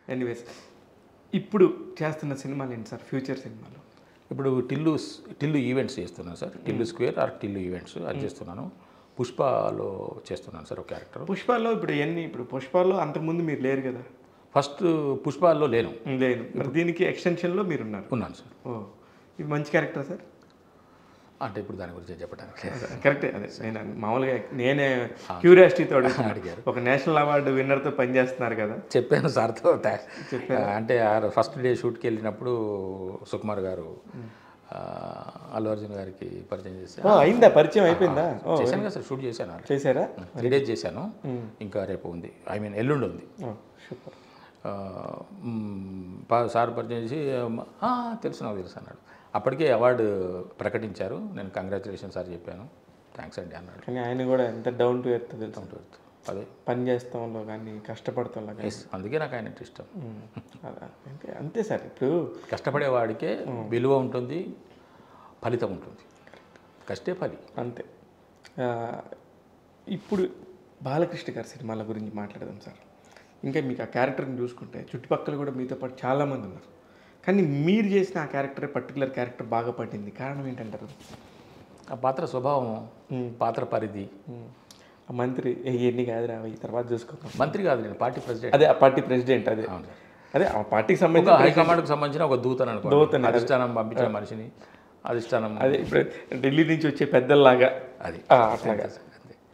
Anyways ఇప్పుడు చేస్తున్న సినిమాలు ఏంటి సార్ ఫ్యూచర్ సినిమాలు ఇప్పుడు టిల్లు టిల్లు ఈవెంట్స్ చేస్తున్నాను sir Tillu square or Tillu events అది చేస్తున్నాను పుష్పలో చేస్తున్నాను సార్ ఒక క్యారెక్టర్ పుష్పాల్లో ఇప్పుడు ఎన్ని ఇప్పుడు పుష్పాల్లో అంతకుముందు మీరు లేరు కదా ఫస్ట్ పుష్పాల్లో లేను లేను మరి దీనికి ఎక్స్టెన్షన్లో మీరు ఉన్నారు ఉన్నాను సార్ ఓ ఇది మంచి క్యారెక్టర్ సార్ అంటే ఇప్పుడు దాని గురించి చెప్పడానికి లేదు. కరెక్టే అదే నేను మామూలుగా నేనే క్యూరియాసిటీతో అడుగుతున్నా. అడిగారు. ఒక నేషనల్ అవార్డు విన్నర్తో పనిచేస్తున్నారు కదా చెప్పాను సార్తో థా- అంటే ఆ ఫస్ట్ డే షూట్కి వెళ్ళినప్పుడు సుకుమార్ గారు ఆ, అల్లు అర్జున్ గారికి పరిచయం చేశాను ఓ, అయిందా పరిచయం అయిపోయిందా ఓ చేశాను కదా సార్ షూట్ చేశాను చేశారా త్రీ డేస్ చేశాను ఇంకా రేపు ఉంది ఐ మీన్ ఎల్లుండి ఉంది ఓ, సూపర్ ఆ, మ్, పా- సార్ పరిచయం చేసి "ఆ, తెలుసు నాకు తెలుసు అన్నాడు అప్పటికే అవార్డు ప్రకటించారు నేను కంగ్రాచులేషన్ సార్ చెప్పాను థ్యాంక్స్ అండి అన్నాడు కానీ ఆయన కూడా ఎంత డౌన్ టు ఎర్త్ తెలుసు అదే పని చేస్తాంలో కానీ కష్టపడతాంలో కానీ ఎస్ అందుకే నాకు ఆయన అంటే ఇష్టం ఉమ్, అలా. అంతే అంతే సార్ ఇప్పుడు కష్టపడేవాడికే విలువ ఉంటుంది ఫలితం ఉంటుంది కష్టే ఫలి అంతే ఆ, ఇప్పుడు బాలకృష్ణ గారి సినిమాల గురించి మాట్లాడదాం సార్ ఇంకా మీకు ఆ క్యారెక్టర్ని చూసుకుంటే చుట్టుపక్కల కూడా మీతో పాటు చాలామంది ఉన్నారు కానీ మీరు చేసిన ఆ క్యారెక్టర్ పర్టికులర్ క్యారెక్టర్ బాగా పట్టింది కారణం ఏంటంటారు ఆ పాత్ర స్వభావం పాత్ర పరిధి ఉమ్, ఆ మంత్రి "ఏ, ఇవన్నీ కాదురా ఈ తర్వాత చూసుకుందాం మంత్రి కాదు నేను పార్టీ ప్రెసిడెంట్ అదే ఆ పార్టీ ప్రెసిడెంట్ అదే అవును సార్. అదే ఆ పార్టీకి ఒక సంబంధించి హైకమాండ్కి సంబంధించిన ఒక దూతను అనుకో అధిష్టానం పంపించిన మనిషిని అధిష్టానం అదే ఇప్పుడు ఢిల్లీ నుంచి వచ్చే పెద్దల్లాగా అది ఆ, అట్లాగా అంతే.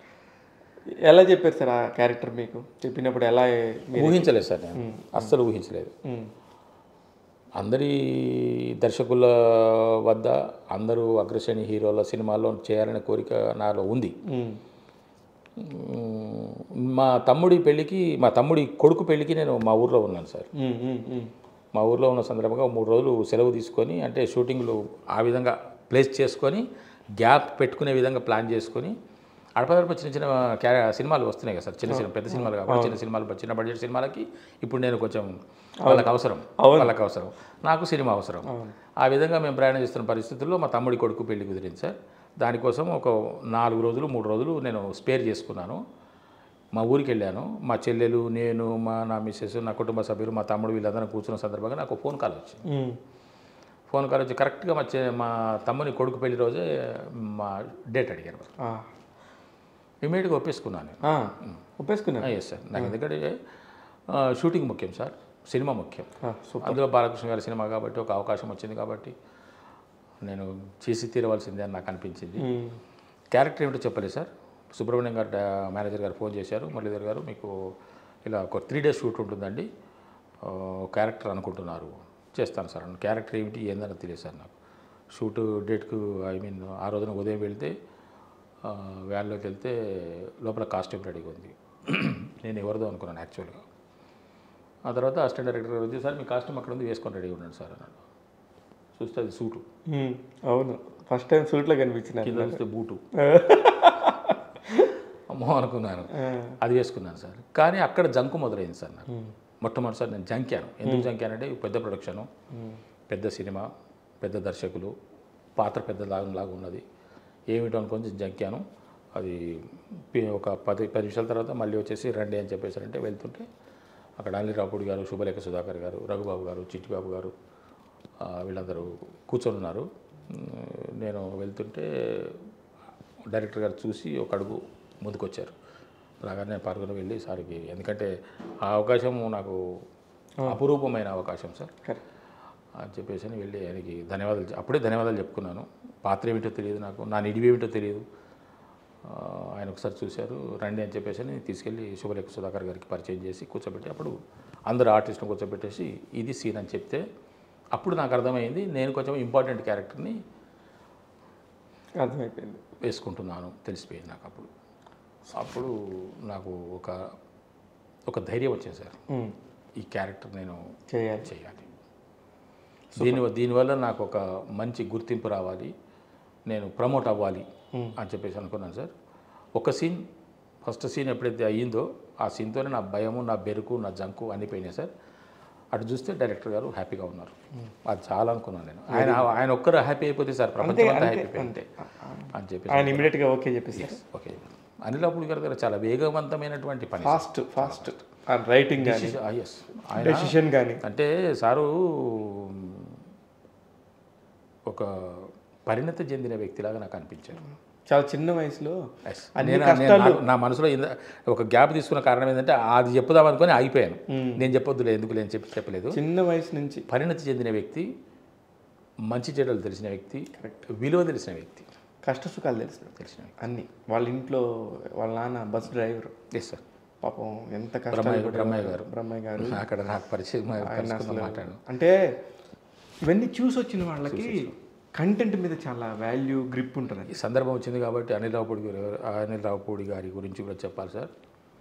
ఎలా చెప్పారు సార్ ఆ క్యారెక్టర్ మీకు చెప్పినప్పుడు ఎలా మీరు ఊహించలేదు సార్ నేను అస్సలు ఊహించలేదు ఉమ్, అందరి దర్శకుల వద్ద అందరూ అగ్రశ్రేణి హీరోల సినిమాల్లో చేయాలనే కోరిక నాలో ఉంది ఉమ్, మ్మ్. మా తమ్ముడి పెళ్ళికి మా తమ్ముడి కొడుకు పెళ్ళికి నేను మా ఊర్లో ఉన్నాను సార్ ఉమ్, ఉమ్, ఉమ్. మా ఊర్లో ఉన్న సందర్భంగా మూడు రోజులు సెలవు తీసుకొని అంటే షూటింగ్లు ఆ విధంగా ప్లేస్ చేసుకొని గ్యాప్ పెట్టుకునే విధంగా ప్లాన్ చేసుకొని అడపదడప చిన్న చిన్న క్యా సినిమాలు వస్తున్నాయి కదా సార్ చిన్న చిన్న పెద్ద సినిమాలు కాబట్టి చిన్న సినిమాలు చిన్న బడ్జెట్ సినిమాలకి ఇప్పుడు నేను కొంచెం వాళ్ళకి అవసరం వాళ్ళకి అవసరం నాకు సినిమా అవసరం ఆ విధంగా మేము ప్రయాణం చేస్తున్న పరిస్థితుల్లో మా తమ్ముడి కొడుకు పెళ్లి కుదిరింది సార్ దానికోసం ఒక నాలుగు రోజులు మూడు రోజులు నేను స్పేర్ చేసుకున్నాను మా ఊరికి వెళ్ళాను మా చెల్లెలు నేను మా నా మిస్సెస్ నా కుటుంబ సభ్యులు మా తమ్ముడు వీళ్ళందరూ కూర్చున్న సందర్భంగా నాకు ఫోన్ కాల్ వచ్చింది ఉమ్. ఫోన్ కాల్ వచ్చి కరెక్ట్గా మా చె మా తమ్ముని కొడుకు పెళ్లి రోజే మా డేట్ అడిగారు ఆ, ఇమీడియట్గా ఒప్పేసుకున్నాను నేను ఆ, ఒప్పేసుకున్నారు ఎస్ సార్ నాకు ఎందుకంటే ఆ, షూటింగ్ ముఖ్యం సార్ సినిమా ముఖ్యం ఆ, సూపర్ అందులో బాలకృష్ణ గారి సినిమా కాబట్టి ఒక అవకాశం వచ్చింది కాబట్టి నేను చేసి తీరవలసిందే అని నాకు అనిపించింది ఉమ్, క్యారెక్టర్ ఏమిటో చెప్పలేదు సార్ సుబ్రహ్మణ్యం గారు డా- మేనేజర్ గారు ఫోన్ చేశారు మురళీధర్ గారు మీకు ఇలా ఒక త్రీ డేస్ షూట్ ఉంటుందండి ఆ, క్యారెక్టర్ అనుకుంటున్నారు చేస్తాను సార్ అన్న క్యారెక్టర్ ఏమిటి ఏందని తెలియదు సార్ నాకు షూట్ డేట్కు ఐ మీన్ ఆ రోజున ఉదయం వెళ్తే ఆ, వ్యాన్లోకి వెళ్తే లోపల కాస్ట్యూమ్ రెడీగా ఉంది నేను ఎవరిదో అనుకున్నాను యాక్చువల్గా ఆ తర్వాత అసిస్టెంట్ డైరెక్టర్ గారు వచ్చి సార్ మీ కాస్ట్యూమ్ అక్కడ ఉంది వేసుకొని రెడీగా ఉండండి సార్ అన్నాడు చూస్తే అది సూటు ఉమ్, అవును ఫస్ట్ టైం సూట్లో కనిపించినారు కింద చూస్తే బూటు అమ్మో అనుకున్నాను అది వేసుకున్నాను సార్ కానీ అక్కడ జంకు మొదలైంది సార్ నాకు మొట్టమొదటిసారి నేను జంకాను ఎందుకు జంకానంటే పెద్ద ప్రొడక్షను పెద్ద సినిమా పెద్ద దర్శకులు పాత్ర పెద్ద లాగా లాగా ఉన్నది ఏమిటో అనుకొని జంకాను అది పి- ఒక పది పది నిమిషాల తర్వాత మళ్ళీ వచ్చేసి రండి అని చెప్పేసారంటే వెళ్తుంటే అక్కడ అనిల్ రాపుడి గారు శుభలేఖ సుధాకర్ గారు రఘుబాబు గారు చిట్టిబాబు గారు ఆ, వీళ్ళందరూ కూర్చొని ఉన్నారు ఉమ్, నేను వెళ్తుంటే డైరెక్టర్ గారు చూసి ఒక అడుగు ముందుకొచ్చారు రాగానే పాల్గొని వెళ్ళి సార్కి ఎందుకంటే ఆ అవకాశం నాకు అపురూపమైన అవకాశం సార్ కరెక్ట్ అని చెప్పేసి అని వెళ్ళి ఆయనకి ధన్యవాదాలు చె- అప్పుడే ధన్యవాదాలు చెప్పుకున్నాను పాత్ర ఏమిటో తెలియదు నాకు నా నిడివి ఏమిటో తెలియదు ఆ, ఆయన ఒకసారి చూశారు రండి అని చెప్పేసి అని తీసుకెళ్ళి శుభలేఖ సుధాకర్ గారికి పరిచయం చేసి కూర్చోబెట్టి అప్పుడు అందరు ఆర్టిస్ట్ని కూర్చోబెట్టేసి ఇది సీన్ అని చెప్తే అప్పుడు నాకు అర్థమైంది నేను కొంచెం ఇంపార్టెంట్ క్యారెక్టర్ని అర్థమైపోయింది వేసుకుంటున్నాను తెలిసిపోయింది నాకు అప్పుడు అప్పుడు నాకు ఒక ఒక ధైర్యం వచ్చింది సార్ ఉమ్, ఈ క్యారెక్టర్ నేను చేయాలి చేయాలి దీని దీనివల్ల నాకు ఒక మంచి గుర్తింపు రావాలి నేను ప్రమోట్ అవ్వాలి అని చెప్పేసి అనుకున్నాను సార్ ఒక సీన్ ఫస్ట్ సీన్ ఎప్పుడైతే అయ్యిందో ఆ సీన్తోనే నా భయము నా బెరుకు నా జంకు అన్నీ పోయినాయి సార్ అటు చూస్తే డైరెక్టర్ గారు హ్యాపీగా ఉన్నారు అది చాలా అనుకున్నాను నేను ఆయన ఆయన ఒక్కరు హ్యాపీ అయిపోతే సార్ ప్రపంచం అంతా హ్యాపీ అయిపోయింది అని చెప్పేసి ఆయన ఇమీడియట్గా ఓకే చెప్పేసి ఓకే అనిల్ అప్పుడు గారి దగ్గర చాలా వేగవంతమైనటువంటి పని ఫాస్ట్ ఫాస్ట్ ఆ రైటింగ్ కానీ ఎస్ ఆయన డెసిషన్ కానీ అంటే సారు ఒక పరిణతి చెందిన వ్యక్తిలాగా నాకు అనిపించారు చాలా చిన్న వయసులో Yes. అన్ని నేను- నేను నా- నా మనసులో ఇంద- ఒక గ్యాప్ తీసుకున్న కారణం ఏంటంటే అది చెప్పుదాం అనుకొని ఆగిపోయాను నేను చెప్పొద్దులే ఎందుకు లేని చెప్పి చెప్పలేదు చిన్న వయసు నుంచి పరిణతి చెందిన వ్యక్తి మంచి చెడ్డలు తెలిసిన వ్యక్తి విలువ తెలిసిన వ్యక్తి కష్ట సుఖాలు తెలిసిన తెలిసిన వ్యక్తి అన్ని వాళ్ళ ఇంట్లో వాళ్ళ నాన్న బస్ డ్రైవర్ ఎస్ సార్ పాపం ఎంత బ్రహ్మయ్య కష్టాలు బ్రహ్మయ్య గారు బ్రహ్మయ్య గారు అక్కడ నాకు పరిచయం కలుసుకుందాం మాట్లాడు అంటే ఇవన్నీ చూసి వచ్చిన వాళ్ళకి కంటెంట్ మీద చాలా వాల్యూ గ్రిప్ ఉంటుంది ఈ సందర్భం వచ్చింది కాబట్టి అనిల్ రావుపూడి గారు అనిల్ రావుపూడి గారి గురించి కూడా చెప్పాలి సార్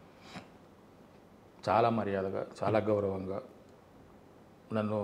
చాలా మర్యాదగా చాలా గౌరవంగా నన్ను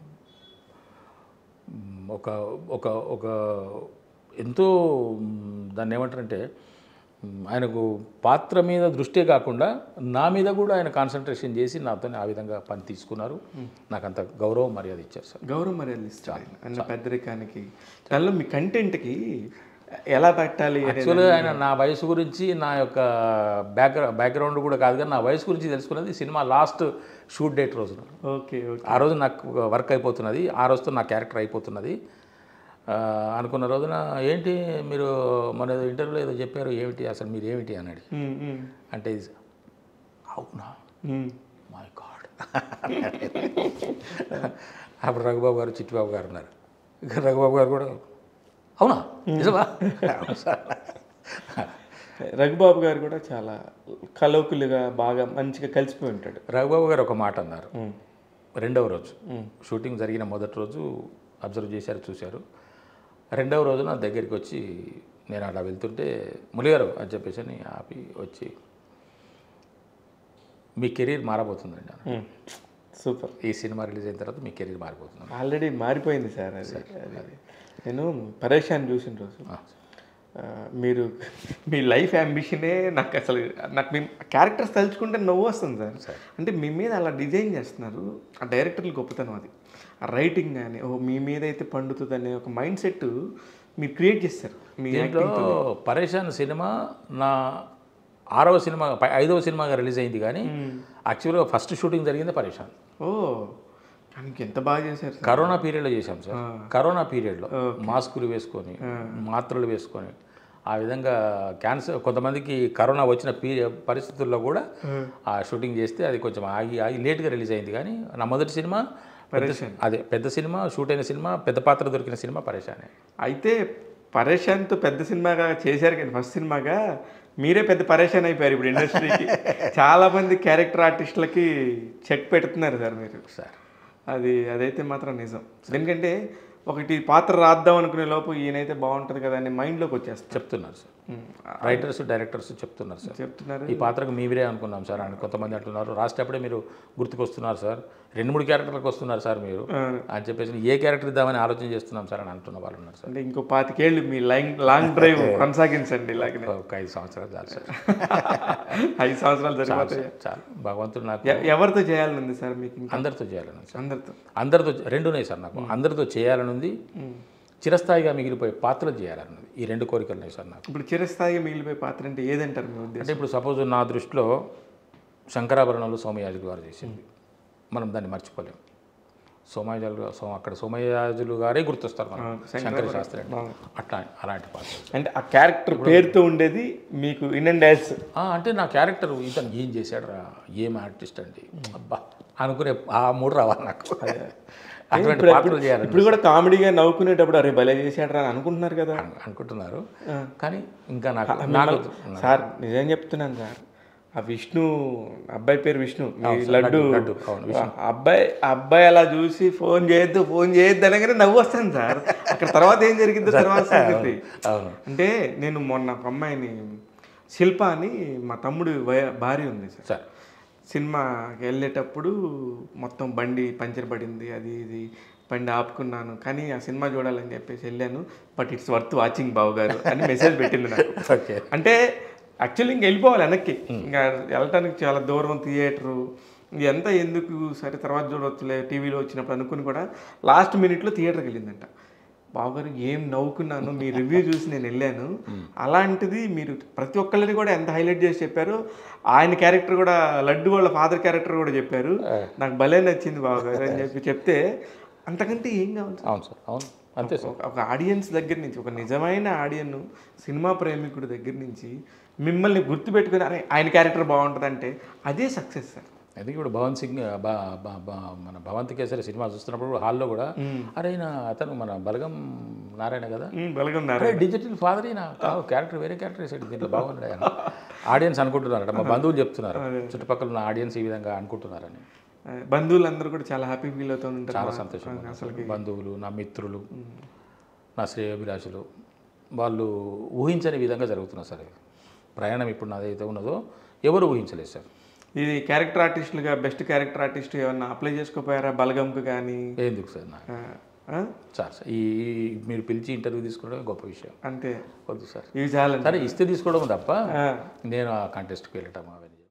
మ్, ఒక ఒక ఒక ఎంతో మ్, దాన్ని ఏమంటారంటే మ్, ఆయనకు పాత్ర మీద దృష్టే కాకుండా నా మీద కూడా ఆయన కాన్సన్ట్రేషన్ చేసి నాతో ఆ విధంగా పని తీసుకున్నారు నాకు అంత గౌరవం మర్యాద ఇచ్చారు సార్ గౌరవ మర్యాదలు ఇస్తారు ఆయన. అన్న పెద్దరికానికి దానిలో మీ కంటెంట్కి ఎలా పెట్టాలి అనేది యాక్చువల్గా ఆయన నా వయసు గురించి నా యొక్క బ్యాక్ బ్యాక్గ్రౌండ్ కూడా కాదు కానీ నా వయసు గురించి తెలుసుకున్నది సినిమా లాస్ట్ షూట్ డేట్ రోజున ఓకే ఓకే ఆ రోజు నాకు వర్క్ అయిపోతున్నది ఆ రోజుతో నా క్యారెక్టర్ అయిపోతున్నది ఆ, అనుకున్న రోజున ఏంటి మీరు మన ఏదో ఇంటర్వ్యూలో ఏదో చెప్పారు ఏమిటి అసలు మీరు ఏమిటి అన్నాడు ఉమ్, ఉమ్, అంటే ఇది, అవునా ఉమ్. మై గాడ్ అప్పుడు రఘుబాబు గారు చిట్టిబాబు గారు ఉన్నారు ఇక రఘుబాబు గారు కూడా అవునా నిజమా అవును సార్. రఘుబాబు గారు కూడా చాలా కలౌకులుగా బాగా మంచిగా కలిసిపోయి ఉంటాడు రఘుబాబు గారు ఒక మాట అన్నారు ఉమ్, రెండవ రోజు షూటింగ్ జరిగిన మొదటి రోజు అబ్జర్వ్ చేశారు చూశారు రెండవ రోజు నా దగ్గరికి వచ్చి నేను అలా వెళ్తుంటే ములిగారు అని చెప్పేసి అని ఆపి వచ్చి మీ కెరీర్ మారబోతుందండి అన్నాడు. ఉమ్. సూపర్ ఈ సినిమా రిలీజ్ అయిన తర్వాత మీ కెరీర్ మారిపోతుంది ఆల్రెడీ మారిపోయింది సార్ అది అది నేను పరేషాన్ చూసిన రోజు ఆ, మీరు మీ లైఫ్ అంబిషనే నాకు అసలు నాకు మీ క్యారెక్టర్స్ తలుచుకుంటే నవ్వు వస్తుంది సార్ అంటే మీ మీద అలా డిజైన్ చేస్తున్నారు ఆ డైరెక్టర్లు గొప్పతనం అది ఆ రైటింగ్ కానీ ఓ మీ మీద అయితే పండుతుంది అనే ఒక మైండ్ సెట్ మీరు క్రియేట్ చేస్తారు మీ దీంట్లో పరేషాన్ సినిమా నా ఆరవ సినిమా పై- ఐదవ సినిమాగా రిలీజ్ అయింది కానీ యాక్చువల్గా ఫస్ట్ షూటింగ్ జరిగింది పరేషాన్ ఓ కానీ ఎంత బాగా చేశారు సార్ కరోనా పీరియడ్లో చేశాం సార్ కరోనా పీరియడ్లో మాస్కులు వేసుకొని మాత్రలు వేసుకొని ఆ విధంగా క్యాన్సర్ కొంతమందికి కరోనా వచ్చిన పీ పరిస్థితుల్లో కూడా ఆ షూటింగ్ చేస్తే అది కొంచెం ఆగి ఆగి లేట్గా రిలీజ్ అయింది కానీ నా మొదటి సినిమా పెద్ద- అదే పెద్ద సినిమా షూట్ అయిన సినిమా పెద్ద పాత్ర దొరికిన సినిమా పరేషానే అయితే పరేషాన్తో పెద్ద సినిమాగా చేశారు కానీ ఫస్ట్ సినిమాగా మీరే పెద్ద పరేషాన్ అయిపోయారు ఇప్పుడు ఇండస్ట్రీకి చాలా మంది క్యారెక్టర్ ఆర్టిస్టులకి చెక్ పెడుతున్నారు సార్ మీరు సార్ అది అదైతే మాత్రం నిజం ఎందుకంటే ఒకటి పాత్ర రాద్దాం అనుకునే లోపు ఈయనైతే బాగుంటుంది కదా అని మైండ్లోకి వచ్చేస్తారు చెప్తున్నారు సార్ ఉమ్, రైటర్స్ డైరెక్టర్స్ చెప్తున్నారు సార్ చెప్తున్నారు ఈ పాత్రకు మీరే అనుకున్నాం సార్ అని కొంతమంది అంటున్నారు రాసేటప్పుడే మీరు గుర్తుకొస్తున్నారు సార్ రెండు మూడు క్యారెక్టర్లకు వస్తున్నారు సార్ మీరు అని చెప్పేసి ఏ క్యారెక్టర్ ఇద్దామని ఆలోచన చేస్తున్నాం సార్ అని అంటున్న వాళ్ళు ఉన్నారు సార్ అంటే ఇంకో పాతికేళ్ళు మీ లాంగ్ లాంగ్ డ్రైవ్ కొనసాగించండి ఇలాగనే ఒక ఐదు సంవత్సరాలు చాలు సార్ ఐదు సంవత్సరాలు సరిపోతాయి చాలు భగవంతుడు నాకు ఎ- ఎవరితో చేయాలని ఉంది సార్ మీకు ఇంకా అందరితో చేయాలని ఉంది సార్ అందరితో అందరితో రెండు ఉన్నాయి సార్ నాకు అందరితో చేయాలని ఉంది చిరస్థాయిగా మిగిలిపోయే పాత్రలు చేయాలని ఉంది ఈ రెండు కోరికలు ఉన్నాయి సార్ నాకు ఇప్పుడు చిరస్థాయిగా మిగిలిపోయే పాత్ర అంటే ఏదంటారు మీ ఉద్దేశం అంటే ఇప్పుడు సపోజ్ నా దృష్టిలో శంకరాభరణంలో సోమయాజులు గారు చేసింది మనం దాన్ని మర్చిపోలేం సోమయాజులు సో అక్కడ సోమయాజులు గారే గుర్తొస్తారు మనం శంకర శాస్త్రి అంటే. అట్లా అలాంటి పాత్ర అంటే ఆ క్యారెక్టర్ పేరుతో ఉండేది మీకు ఇన్ అండ్ యాజ్ ఆ, అంటే నా క్యారెక్టర్ ఇతను ఏం చేశాడు రా ఏం ఆర్టిస్ట్ అండి అబ్బా అనుకునే ఆ మూడు రావాలి నాకు అటువంటి పాత్రలు చేయాలని ఇప్పుడు కూడా కామెడీగా నవ్వుకునేటప్పుడు అరే భలే చేశాడు అని అనుకుంటున్నారు కదా అను- అనుకుంటున్నారు కానీ ఇంకా నాకు నాకు సార్ నిజం చెప్తున్నాను సార్ ఆ విష్ణు అబ్బాయి పేరు విష్ణు మీ లడ్డు లడ్డు, అవును, ఆ అబ్బాయి ఆ అబ్బాయి అలా చూసి ఫోన్ చేయొద్దు ఫోన్ చేయొద్దు అనగానే నవ్వు వస్తాను సార్ అక్కడ తర్వాత ఏం జరిగిందో తర్వాత సంగతి అవును అంటే నేను మొన్న ఒక అమ్మాయిని శిల్ప అని మా తమ్ముడు వయ- భార్య ఉంది సార్ సార్ సినిమాకి వెళ్ళేటప్పుడు మొత్తం బండి పంచర్ పడింది అది ఇది బండి ఆపుకున్నాను కానీ ఆ సినిమా చూడాలని చెప్పేసి వెళ్ళాను but it's worth watching Babu గారు అని మెసేజ్ పెట్టింది నాకు ఓకే అంటే యాక్చువల్లీ ఇంక వెళ్ళిపోవాలి వెనక్కి ఇంకా వెళ్ళటానికి చాలా దూరం థియేటరు ఎంత ఎందుకు సరే తర్వాత చూడవచ్చులే టీవీలో వచ్చినప్పుడు అనుకుని కూడా లాస్ట్ మినిట్లో థియేటర్కి వెళ్ళిందంట బావగారు ఏం నవ్వుకున్నాను మీ రివ్యూ చూసి నేను వెళ్ళాను అలాంటిది మీరు ప్రతి ఒక్కళ్ళని కూడా ఎంత హైలైట్ చేసి చెప్పారు ఆయన క్యారెక్టర్ కూడా లడ్డు వాళ్ళ ఫాదర్ క్యారెక్టర్ కూడా చెప్పారు నాకు భలే నచ్చింది బావగారు అని చెప్పి చెప్తే అంతకంటే ఏం కావాలి అవును సార్ అవును అంతే సార్ ఒక- ఒక ఆడియన్స్ దగ్గర నుంచి ఒక నిజమైన ఆడియన్ సినిమా ప్రేమికుడి దగ్గర నుంచి మిమ్మల్ని గుర్తుపెట్టుకుని అరే ఆయన క్యారెక్టర్ బాగుంటుందంటే అదే సక్సెస్ సార్ అందుకే ఇప్పుడు భవన్ సింగ్ బా- బా- బా- మన భవంతి కేసరి సినిమా చూస్తున్నప్పుడు హాల్లో కూడా అరే ఈయన అతను మన బలగం నారాయణ కదా ఉమ్, బలగన్నారు అరే డిజిటల్ ఫాదర్ ఈయన కాదు క్యారెక్టర్ వేరే క్యారెక్టర్ వేసాడు దీంట్లో బాగున్నాడు ఆయన ఆడియన్స్ అనుకుంటున్నారట మా బంధువులు చెప్తున్నారు చుట్టుపక్కల ఉన్న ఆడియన్స్ ఈ విధంగా అనుకుంటున్నారని ఆ, బంధువులందరూ కూడా చాలా హ్యాపీ ఫీల్ అవుతూ ఉంటారు చాలా సంతోషం అసలు బంధువులు నా మిత్రులు నా శ్రేయోభిలాషులు వాళ్ళు ఊహించని విధంగా జరుగుతున్నారు సార్ ఇది. ప్రయాణం ఇప్పుడు నాదైతే ఉన్నదో ఎవరు ఊహించలేదు సార్ ఇది క్యారెక్టర్ ఆర్టిస్టులుగా బెస్ట్ క్యారెక్టర్ ఆర్టిస్ట్ ఏమన్నా అప్లై చేసుకోపోయారా బలగంకు కానీ ఎందుకు సార్ నాకు ఆ, ఆ? సార్ సార్ ఈ ఈ- మీరు పిలిచి ఇంటర్వ్యూ తీసుకోవడమే గొప్ప విషయం అంతే వద్దు సార్ ఇవి చాలండి సరే ఇస్తే తీసుకోవడం తప్ప ఆ. నేను ఆ కంటెస్ట్కి వెళ్ళటం అవన్నీ